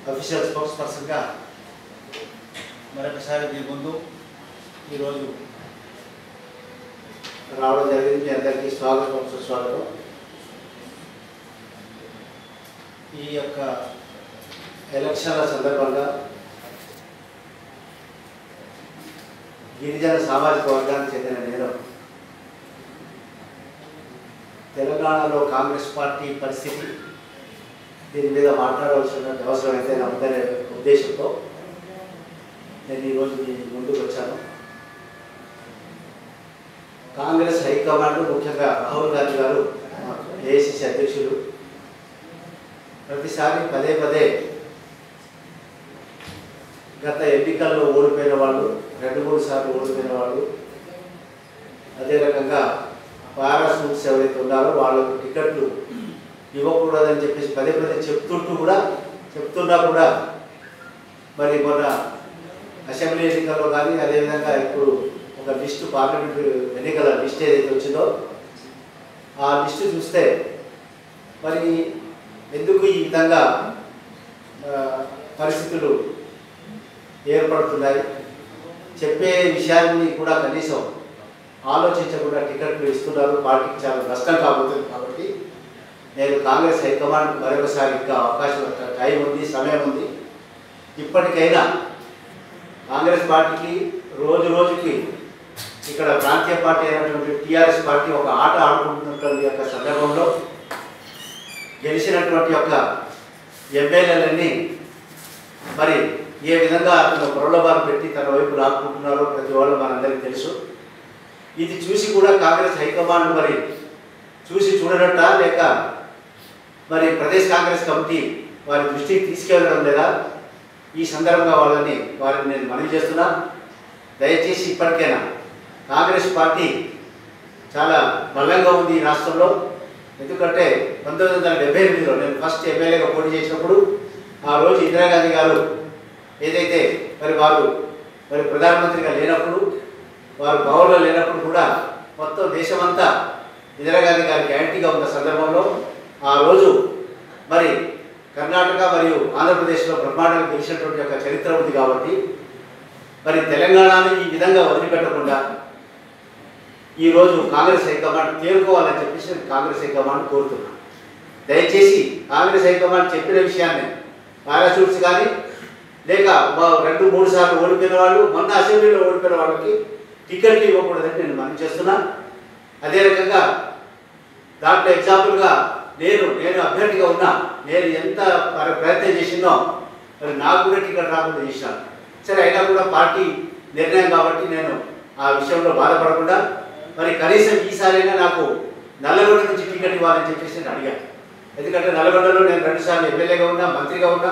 Official spokes పర్సన్గా మరొకసారి మీ ముందు ఈరోజు రావడం జరిగింది మీ అందరికీ స్వాగతం సుస్వాగతం ఈ యొక్క ఎలక్షన్ల సందర్భంగా గిరిజన సామాజిక వర్గానికి చెందిన నేను తెలంగాణలో కాంగ్రెస్ పార్టీ పరిస్థితి దీని మీద మాట్లాడవలసిన అవసరం అయితే ఉందనే ఉద్దేశంతో నేను ఈరోజు మీ ముందుకు వచ్చాను కాంగ్రెస్ హైకమాండ్ ముఖ్యంగా రాహుల్ గాంధీ గారు ఏఐసిసి అధ్యక్షులు ప్రతిసారి పదే పదే గత ఎన్నికల్లో ఓడిపోయిన వాళ్ళు రెండు మూడు సార్లు ఓడిపోయిన వాళ్ళు అదే రకంగా పారాసూట్స్ ఎవరైతే ఉన్నారో వాళ్ళకు టికెట్లు ఇవ్వకూడదని చెప్పేసి పదే పదే చెప్తుంటూ కూడా చెప్తున్నా కూడా మరి మొన్న అసెంబ్లీ ఎన్నికల్లో కానీ అదేవిధంగా ఇప్పుడు ఒక లిస్టు పార్లమెంట్ ఎన్నికల లిస్ట్ ఏదైతే వచ్చిందో ఆ లిస్టు చూస్తే మరి ఎందుకు ఈ విధంగా ఆ, పరిస్థితులు ఏర్పడుతున్నాయి చెప్పే విషయాన్ని కూడా కనీసం ఆలోచించకుండా టికెట్లు ఇస్తున్నారు పార్టీకి చాలా నష్టం కాబోతుంది కాబట్టి నేను కాంగ్రెస్ హైకమాండ్ మరొకసారి ఇంకా అవకాశం ఉంది, టైం ఉంది సమయం ఉంది ఇప్పటికైనా కాంగ్రెస్ పార్టీకి రోజు రోజుకి ఇక్కడ ప్రాంతీయ పార్టీ అయినటువంటి టీఆర్ఎస్ పార్టీ ఒక ఆట ఆడుకుంటున్నటువంటి యొక్క సందర్భంలో గెలిచినటువంటి యొక్క ఎమ్మెల్యేలన్నీ మరి ఏ విధంగా అతను ప్రలోభాలు పెట్టి తన వైపు లాక్కుంటున్నారో ప్రతి వాళ్ళు మనందరికీ తెలుసు ఇది చూసి కూడా కాంగ్రెస్ హైకమాండ్ మరి చూసి చూడనట్ట లేక మరి ప్రదేశ్ కాంగ్రెస్ కమిటీ వారి దృష్టికి తీసుకెళ్ళడం లేదా ఈ సందర్భంగా వాళ్ళని వారిని నేను మనవి చేస్తున్నా దయచేసి ఇప్పటికైనా కాంగ్రెస్ పార్టీ చాలా బలంగా ఉంది ఈ రాష్ట్రంలో ఎందుకంటే పంతొమ్మిది వందల డెబ్బై ఎనిమిదిలో నేను ఫస్ట్ ఎమ్మెల్యేగా పోటీ చేసినప్పుడు ఆ రోజు ఇందిరాగాంధీ గారు ఏదైతే మరి వారు మరి ప్రధానమంత్రిగా లేనప్పుడు వారు పవర్లో లేనప్పుడు కూడా మొత్తం దేశమంతా ఇందిరాగాంధీ గారికి యాంటీగా ఉన్న సందర్భంలో ఆ రోజు మరి కర్ణాటక మరియు ఆంధ్రప్రదేశ్లో బ్రహ్మాండంగా గెలిచినటువంటి యొక్క చరిత్ర ఉంది కాబట్టి మరి తెలంగాణను ఈ విధంగా వదిలిపెట్టకుండా ఈరోజు కాంగ్రెస్ హైకమాండ్ తేరుకోవాలని చెప్పేసి నేను కాంగ్రెస్ హైకమాండ్ కోరుతున్నాను దయచేసి కాంగ్రెస్ హైకమాండ్ చెప్పిన విషయాన్ని పారాషూట్స్ కానీ లేక మా- రెండు మూడు సార్లు ఓడిపోయిన వాళ్ళు మొన్న అసెంబ్లీలో ఓడిపోయిన వాళ్ళకి టికెట్లు ఇవ్వకూడదని నేను మనం చేస్తున్నా అదే రకంగా దాంట్లో ఎగ్జాంపుల్గా నేను నేను అభ్యర్థిగా ఉన్నా నేను ఎంత ప్ర- ప్రయత్నం చేసిందో మరి నాకు కూడా టికెట్ రాకుండా చేశాను సరే అయినా కూడా పార్టీ నిర్ణయం కాబట్టి నేను ఆ విషయంలో బాధపడకుండా మరి కనీసం ఈసారైనా నాకు నల్లగొండ నుంచి టికెట్ ఇవ్వాలని చెప్పేసి నేను అడిగాను ఎందుకంటే నల్లగొండలో నేను రెండుసార్లు ఎమ్మెల్యేగా ఉన్నా మంత్రిగా ఉన్నా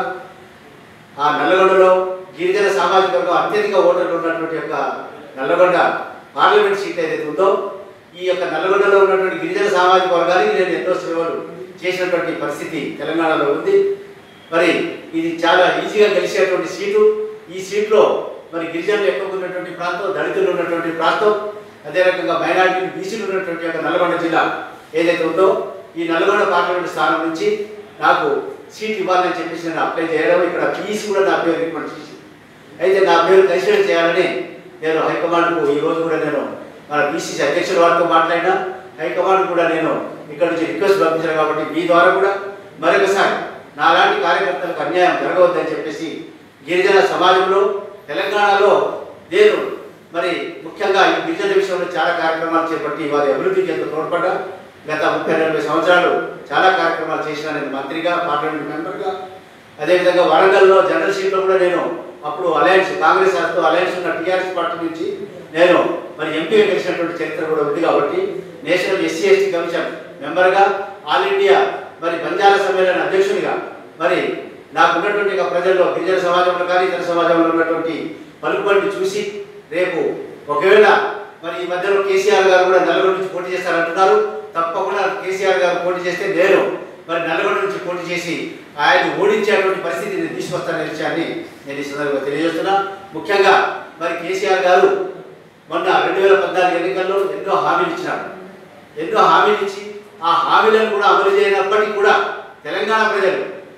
ఆ నల్లగొండలో గిరిజన సామాజిక వర్గం అత్యధిక ఓటర్లు ఉన్నటువంటి యొక్క నల్లగొండ పార్లమెంట్ సీట్ ఏదైతే ఉందో ఈ యొక్క నల్లగొండలో ఉన్నటువంటి గిరిజన సామాజిక వర్గానికి నేను ఎన్నో సేవలు చేసినటువంటి పరిస్థితి తెలంగాణలో ఉంది మరి ఇది చాలా ఈజీగా గెలిచేటువంటి సీటు ఈ సీట్లో మరి గిరిజనులు ఎక్కువ ఉన్నటువంటి ప్రాంతం దళితులు ఉన్నటువంటి ప్రాంతం అదే రకంగా మైనారిటీ బీసీలు ఉన్నటువంటి యొక్క నల్గొండ జిల్లా ఏదైతే ఉందో ఈ నల్గొండ పార్లమెంట్ స్థానం నుంచి నాకు సీట్ ఇవ్వాలని చెప్పేసి నేను అప్లై చేయడం ఇక్కడ పీసీ కూడా నా పేరు రికమెండ్ చేసి అయితే నా పేరు కన్సిడర్ చేయాలని నేను హైకమాండ్కు ఈ రోజు కూడా నేను మన బీసీసీ అధ్యక్షుల వారితో మాట్లాడినా హైకమాండ్ కూడా నేను ఇక్కడ నుంచి రిక్వెస్ట్ పంపించాను కాబట్టి మీ ద్వారా కూడా మరొకసారి నాలాంటి కార్యకర్తలకు అన్యాయం జరగవద్దని చెప్పేసి గిరిజన సమాజంలో తెలంగాణలో నేను మరి ముఖ్యంగా ఈ గిరిజన విషయంలో చాలా కార్యక్రమాలు చేపట్టి వారి అభివృద్ధికి ఎంతో తోడ్పడ్డా గత ముప్పై నలభై సంవత్సరాలు చాలా కార్యక్రమాలు చేసిన నేను మంత్రిగా పార్లమెంట్ మెంబర్గా అదేవిధంగా వరంగల్లో జనరల్ సీట్లో కూడా నేను అప్పుడు అలయన్స్ కాంగ్రెస్ తో అలయన్స్ ఉన్న టీఆర్ఎస్ పార్టీ నుంచి నేను మరి ఎంపీగా గెలిచినటువంటి చరిత్ర కూడా ఉంది కాబట్టి నేషనల్ ఎస్సీ ఎస్టీ కమిషన్ మెంబర్గా ఆల్ ఇండియా మరి బంజారా సమ్మేళన అధ్యక్షునిగా మరి నాకు ఉన్నటువంటి ఇక ప్రజల్లో గిరిజన సమాజంలో కానీ ఇతర సమాజంలో ఉన్నటువంటి పలుకుబడిని చూసి రేపు ఒకవేళ మరి ఈ మధ్యలో కేసీఆర్ గారు కూడా నల్గొండ నుంచి పోటీ చేస్తారంటున్నారు తప్పకుండా కేసీఆర్ గారు పోటీ చేస్తే నేను మరి నల్గొండ నుంచి పోటీ చేసి ఆయన ఓడించేటువంటి పరిస్థితి నేను తీసుకొస్తాననే విషయాన్ని నేను ఈ సందర్భంగా తెలియజేస్తున్నా ముఖ్యంగా మరి కేసీఆర్ గారు మొన్న రెండు వేల పద్నాలుగు ఎన్నికల్లో ఎన్నో హామీలు ఇచ్చినారు ఎన్నో హామీలు ఇచ్చి ఆ హామీలను కూడా అమలు చేయనప్పటికీ కూడా తెలంగాణ ప్రజలు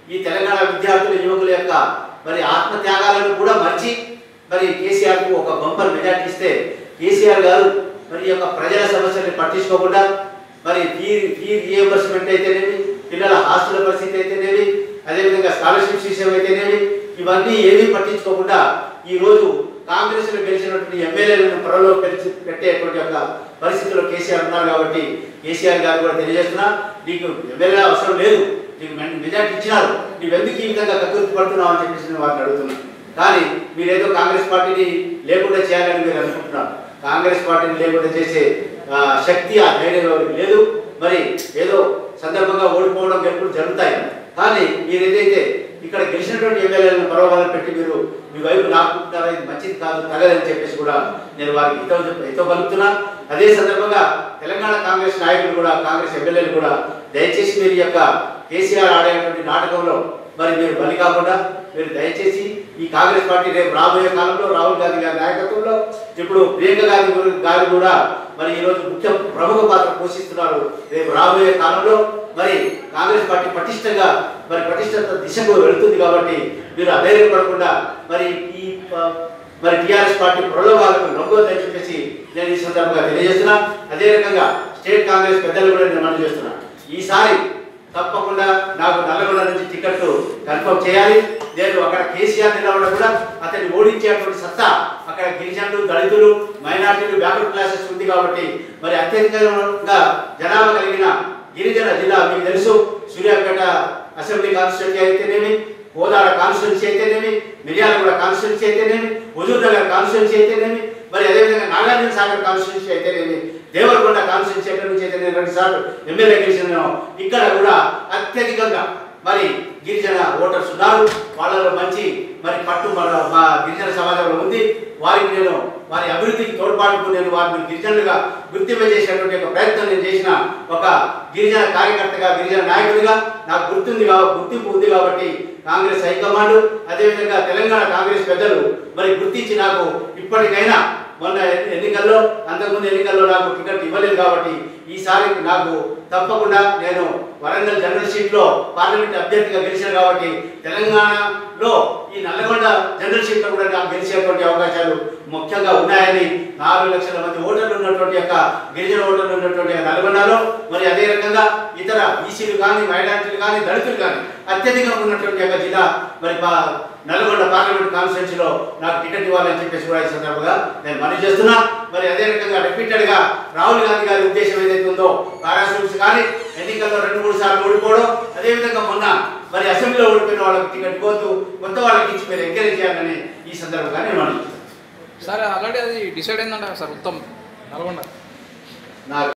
ఈ తెలంగాణ విద్యార్థుల యువకుల యొక్క మరి ఆత్మత్యాగాలను కూడా మర్చి మరి కేసీఆర్కు ఒక బంపర్ మెజార్టీ ఇస్తే కేసీఆర్ గారు మరి ఈ యొక్క ప్రజల సమస్యల్ని పట్టించుకోకుండా మరి ఫీ ఫీ రియంబర్స్మెంట్ అయితేనేమి పిల్లల హాస్టల్ పరిస్థితి అయితేనేమి అదేవిధంగా స్కాలర్షిప్స్ విషయం అయితేనేమి ఇవన్నీ ఏమీ పట్టించుకోకుండా ఈ రోజు కాంగ్రెస్ లో గెలిచినటువంటి ఎమ్మెల్యేలను త్వరలో పెంచి పెట్టేటువంటి ఒక పరిస్థితిలో కేసీఆర్ ఉన్నారు కాబట్టి కేసీఆర్ గారు కూడా తెలియజేస్తున్నా నీకు ఎమ్మెల్యే అవసరం లేదు నీకు మె- మెజార్టీ ఇచ్చినారు నువ్వెందుకు ఈ విధంగా కక్కుర్తి పడుతున్నావు అని చెప్పేసి నేను వారిని అడుగుతున్నాను కానీ మీరేదో కాంగ్రెస్ పార్టీని లేకుండా చేయాలని మీరు అనుకుంటున్నారు కాంగ్రెస్ పార్టీని లేకుండా చేసే ఆ, శక్తి ఆ ధైర్యం ఎవరికి లేదు మరి ఏదో సందర్భంగా ఓడిపోవడం గెలుపులు జరుగుతాయి కానీ మీరు ఏదైతే ఇక్కడ గెలిచినటువంటి ఎమ్మెల్యేలను పర్వాలను పెట్టి మీరు మీ వైపు లాక్కుంటున్నారా ఇది మంచిది కాదు తగదని చెప్పేసి కూడా నేను వారికి హితో హితో పలుకుతున్నా అదే సందర్భంగా తెలంగాణ కాంగ్రెస్ నాయకులు కూడా కాంగ్రెస్ ఎమ్మెల్యేలు కూడా దయచేసి మీరు ఈ యొక్క కేసీఆర్ ఆడేటువంటి నాటకంలో మరి మీరు బలి కాకుండా మీరు దయచేసి ఈ కాంగ్రెస్ పార్టీ రేపు రాబోయే కాలంలో రాహుల్ గాంధీ గారి నాయకత్వంలో ఇప్పుడు ప్రియాంక గాంధీ గురి- గారు కూడా మరి ఈరోజు ముఖ్య ప్రముఖ పాత్ర పోషిస్తున్నారు రేపు రాబోయే కాలంలో మరి కాంగ్రెస్ పార్టీ పటిష్టంగా మరి పటిష్టత దిశకు వెళుతుంది కాబట్టి మీరు అధైర్యపడకుండా మరి ఈ ప- మరి టిఆర్ఎస్ పార్టీ ప్రలోభాలకు లొంగొద్దని చెప్పేసి నేను ఈ సందర్భంగా తెలియజేస్తున్నా అదే రకంగా స్టేట్ కాంగ్రెస్ పెద్దలు కూడా నేను మనం చేస్తున్నా ఈసారి తప్పకుండా నాకు నల్లగొండ నుంచి టికెట్ కన్ఫర్మ్ చేయాలి నేను అక్కడ కేసీఆర్ నిలబడ కూడా అతన్ని ఓడించేటువంటి సత్తా అక్కడ గిరిజనులు దళితులు మైనార్టీలు బ్యాక్వర్డ్ క్లాసెస్ ఉంది కాబట్టి మరి అత్యధికంగా జనాభా కలిగిన గిరిజన జిల్లా మీకు తెలుసు సూర్యాపేట అసెంబ్లీ కాన్స్టిట్యూన్సీ అయితేనేమి కోదాడ కాన్స్టిట్యూన్సీ అయితేనేమి మిర్యాలగూడ కాన్స్టిట్యూన్సీ అయితేనేమి హుజూర్ నగర్ కాన్స్టిట్యూన్సీ అయితేనేమి మరి అదేవిధంగా నాగార్జున సాగర్ కాన్స్టిట్యూన్సీ అయితేనేమి దేవరకొండ కాన్స్టిట్యూన్సీ ఎక్కడి నుంచి అయితే నేను రెండు సార్లు ఎమ్మెల్యే గెలిచిన ఇక్కడ కూడా అత్యధికంగా మరి గిరిజన ఓటర్స్ ఉన్నారు వాళ్ళలో మంచి మరి పట్టు మన మా గిరిజన సమాజంలో ఉంది వారికి నేను వారి అభివృద్ధికి తోడ్పాటుకు నేను వారిని గిరిజనులుగా గుర్తింపజేసేటువంటి ఒక ప్రయత్నం నేను చేసిన ఒక గిరిజన కార్యకర్తగా గిరిజన నాయకుడిగా నాకు గుర్తుంది కా గుర్తింపు ఉంది కాబట్టి కాంగ్రెస్ హైకమాండ్ అదేవిధంగా తెలంగాణ కాంగ్రెస్ పెద్దలు మరి గుర్తించి నాకు ఇప్పటికైనా మొన్న ఎన్ని- ఎన్నికల్లో అంతకుముందు ఎన్నికల్లో నాకు టికెట్ ఇవ్వలేదు కాబట్టి ఈసారి నాకు తప్పకుండా నేను వరంగల్ జనరల్ సీట్లో పార్లమెంట్ అభ్యర్థిగా గెలిచాను కాబట్టి తెలంగాణలో ఈ నల్లగొండ జనరల్ సీట్లో కూడా నాకు గెలిచేటువంటి అవకాశాలు ముఖ్యంగా ఉన్నాయని నాలుగు లక్షల మంది ఓటర్లు ఉన్నటువంటి యొక్క గిరిజన ఓటర్లు ఉన్నటువంటి యొక్క నల్గొండలో మరి అదే రకంగా ఇతర బీసీలు కానీ మైనార్టీలు కానీ దళితులు కానీ అత్యధికంగా ఉన్నటువంటి యొక్క జిల్లా మరి పా- నల్గొండ పార్లమెంట్ కాన్స్టిట్యూన్సీలో నాకు టికెట్ ఇవ్వాలని చెప్పేసి కూడా ఈ సందర్భంగా నేను మనవి చేస్తున్నా మరి అదే రకంగా రిపీటెడ్ గా రాహుల్ గాంధీ గారి ఉద్దేశం ఏదైతే ఉందో పారాసూట్స్ కానీ ఎన్నికల్లో రెండు మూడు సార్లు ఓడిపోవడం అదేవిధంగా మొన్న మరి అసెంబ్లీలో ఓడిపోయిన వాళ్ళకి టికెట్ ఇవ్వద్దు కొత్త వాళ్ళకి ఇచ్చి మీరు ఎంకరేజ్ చేయాలని ఈ సందర్భంగా నేను మనవి చేస్తున్నాను. సార్ ఆల్రెడీ అది డిసైడ్ అయిందంట సార్ మొత్తం నల్గొండ నాకు